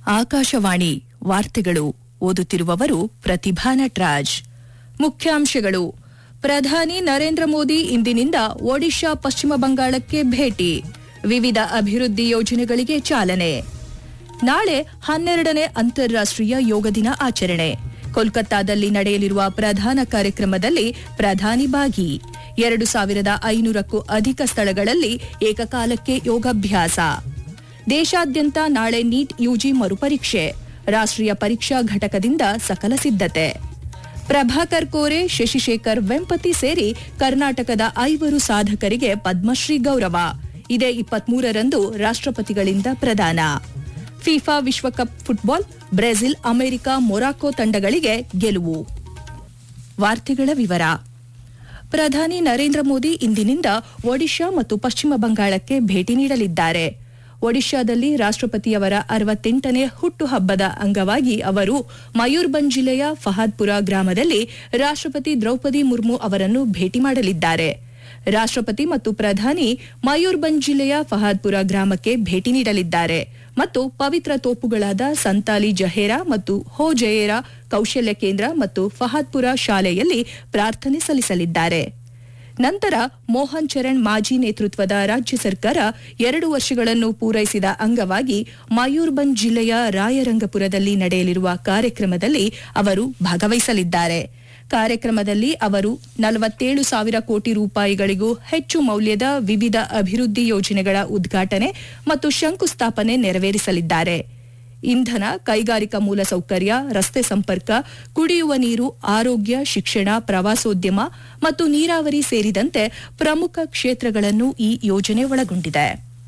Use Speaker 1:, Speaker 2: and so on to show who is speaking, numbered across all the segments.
Speaker 1: ಆಕಾಶವಾಣಿ ವಾರ್ತೆಗಳು ಓದುತ್ತಿರುವವರು ಪ್ರತಿಭಾ ನಟ್ರಾಜ್ ಮುಖ್ಯಾಂಶಗಳು ಪ್ರಧಾನಿ ನರೇಂದ್ರ ಮೋದಿ ಇಂದಿನಿಂದ ಒಡಿಶಾ ಪಶ್ಚಿಮ ಬಂಗಾಳಕ್ಕೆ ಭೇಟಿ ವಿವಿಧ ಅಭಿವೃದ್ಧಿ ಯೋಜನೆಗಳಿಗೆ ಚಾಲನೆ ನಾಳೆ ಹನ್ನೆರಡನೇ ಅಂತಾರಾಷ್ಟೀಯ ಯೋಗ ದಿನ ಆಚರಣೆ ಕೋಲ್ಕತ್ತಾದಲ್ಲಿ ನಡೆಯಲಿರುವ ಪ್ರಧಾನ ಕಾರ್ಯಕ್ರಮದಲ್ಲಿ ಪ್ರಧಾನಿ ಭಾಗಿ ಎರಡು ಸಾವಿರದ ಐನೂರಕ್ಕೂ ಅಧಿಕ ಸ್ಥಳಗಳಲ್ಲಿ ಏಕಕಾಲಕ್ಕೆ ಯೋಗಾಭ್ಯಾಸ ದೇಶಾದ್ಯಂತ ನಾಳೆ ನೀಟ್ ಯುಜಿ ಮರುಪರೀಕ್ಷೆ ರಾಷ್ಟ್ರೀಯ ಪರೀಕ್ಷಾ ಘಟಕದಿಂದ ಸಕಲ ಸಿದ್ಧತೆ ಪ್ರಭಾಕರ್ ಕೋರೆ ಶಶಿಶೇಖರ್ ವೆಂಪತಿ ಸೇರಿ ಕರ್ನಾಟಕದ ಐವರು ಸಾಧಕರಿಗೆ ಪದ್ಮಶ್ರೀ ಗೌರವ ಇದೇ ಇಪ್ಪತ್ಮೂರರಂದು ರಾಷ್ಟ್ರಪತಿಗಳಿಂದ ಪ್ರದಾನ ಫಿಫಾ ವಿಶ್ವಕಪ್ ಫುಟ್ಬಾಲ್ ಬ್ರೆಜಿಲ್ ಅಮೆರಿಕ ಮೊರಾಕೊ ತಂಡಗಳಿಗೆ ಗೆಲುವು ವಾರ್ತೆಗಳ ವಿವರ ಪ್ರಧಾನಿ ನರೇಂದ್ರ ಮೋದಿ ಇಂದಿನಿಂದ ಒಡಿಶಾ ಮತ್ತು ಪಶ್ಚಿಮ ಬಂಗಾಳಕ್ಕೆ ಭೇಟಿ ನೀಡಲಿದ್ದಾರೆ ಒಡಿಶಾದಲ್ಲಿ ರಾಷ್ಟ್ರಪತಿಯವರ ಅರವತ್ತೆಂಟನೇ ಹುಟ್ಟುಹಬ್ಬದ ಅಂಗವಾಗಿ ಅವರು ಮಯೂರ್ಬಂಜ್ ಜಿಲ್ಲೆಯ ಫಹಾದ್ಪುರ ಗ್ರಾಮದಲ್ಲಿ ರಾಷ್ಟ್ರಪತಿ ದ್ರೌಪದಿ ಮುರ್ಮು ಅವರನ್ನು ಭೇಟಿ ಮಾಡಲಿದ್ದಾರೆ ರಾಷ್ಟ್ರಪತಿ ಮತ್ತು ಪ್ರಧಾನಿ ಮಯೂರ್ಬಂಜ್ ಜಿಲ್ಲೆಯ ಫಹಾದ್ಪುರ ಗ್ರಾಮಕ್ಕೆ ಭೇಟಿ ನೀಡಲಿದ್ದಾರೆ ಮತ್ತು ಪವಿತ್ರ ತೋಪುಗಳಾದ ಸಂತಾಲಿ ಜಹೇರಾ ಮತ್ತು ಹೋ ಜಯೇರಾ ಕೌಶಲ್ಯ ಕೇಂದ್ರ ಮತ್ತು ಫಹಾದ್ಪುರ ಶಾಲೆಯಲ್ಲಿ ಪ್ರಾರ್ಥನೆ ಸಲ್ಲಿಸಲಿದ್ದಾರೆ ನಂತರ ಮೋಹನ್ ಚರಣ್ ಮಾಜಿ ನೇತೃತ್ವದ ರಾಜ್ಯ ಸರ್ಕಾರ ಎರಡು ವರ್ಷಗಳನ್ನು ಪೂರೈಸಿದ ಅಂಗವಾಗಿ ಮಯೂರ್ಬಂಜ್ ಜಿಲ್ಲೆಯ ರಾಯರಂಗಪುರದಲ್ಲಿ ನಡೆಯಲಿರುವ ಕಾರ್ಯಕ್ರಮದಲ್ಲಿ ಅವರು ಭಾಗವಹಿಸಲಿದ್ದಾರೆ ಕಾರ್ಯಕ್ರಮದಲ್ಲಿ ಅವರು ನಲವತ್ತೇಳು ಸಾವಿರ ಕೋಟಿ ರೂಪಾಯಿಗಳಿಗೂ ಹೆಚ್ಚು ಮೌಲ್ಯದ ವಿವಿಧ ಅಭಿವೃದ್ಧಿ ಯೋಜನೆಗಳ ಉದ್ಘಾಟನೆ ಮತ್ತು ಶಂಕುಸ್ಥಾಪನೆ ನೆರವೇರಿಸಲಿದ್ದಾರೆ ಇಂಧನ ಕೈಗಾರಿಕಾ ಮೂಲಸೌಕರ್ಯ ರಸ್ತೆ ಸಂಪರ್ಕ ಕುಡಿಯುವ ನೀರು ಆರೋಗ್ಯ ಶಿಕ್ಷಣ ಪ್ರವಾಸೋದ್ಯಮ ಮತ್ತು ನೀರಾವರಿ ಸೇರಿದಂತೆ ಪ್ರಮುಖ ಕ್ಷೇತ್ರಗಳನ್ನು ಈ ಯೋಜನೆ ಒಳಗೊಂಡಿದೆ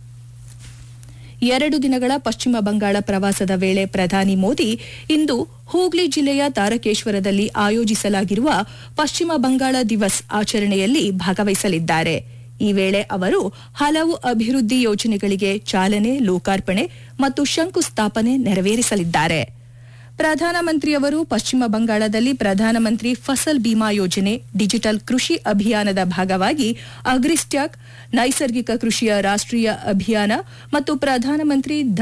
Speaker 1: ಎರಡು ದಿನಗಳ ಪಶ್ಚಿಮ ಬಂಗಾಳ ಪ್ರವಾಸದ ವೇಳೆ ಪ್ರಧಾನಿ ಮೋದಿ ಇಂದು ಹೂಗ್ಲಿ ಜಿಲ್ಲೆಯ ತಾರಕೇಶ್ವರದಲ್ಲಿ ಆಯೋಜಿಸಲಾಗಿರುವ ಪಶ್ಚಿಮ ಬಂಗಾಳ ದಿವಸ್ ಆಚರಣೆಯಲ್ಲಿ ಭಾಗವಹಿಸಲಿದ್ದಾರೆ ಈ ವೇಳೆ ಅವರು ಹಲವು ಅಭಿವೃದ್ಧಿ ಯೋಜನೆಗಳಿಗೆ ಚಾಲನೆ ಲೋಕಾರ್ಪಣೆ ಮತ್ತು ಶಂಕುಸ್ಥಾಪನೆ ನೆರವೇರಿಸಲಿದ್ದಾರೆ ಪ್ರಧಾನಮಂತ್ರಿಯವರು ಪಶ್ಚಿಮ ಬಂಗಾಳದಲ್ಲಿ ಪ್ರಧಾನಮಂತ್ರಿ ಫಸಲ್ ಬಿಮಾ ಯೋಜನೆ ಡಿಜಿಟಲ್ ಕೃಷಿ ಅಭಿಯಾನದ ಭಾಗವಾಗಿ ಅಗ್ರಿಸ್ಟ್ಯಾಕ್ ನೈಸರ್ಗಿಕ ಕೃಷಿಯ ರಾಷ್ಟ್ರೀಯ ಅಭಿಯಾನ ಮತ್ತು ಪ್ರಧಾನಮಂತ್ರಿ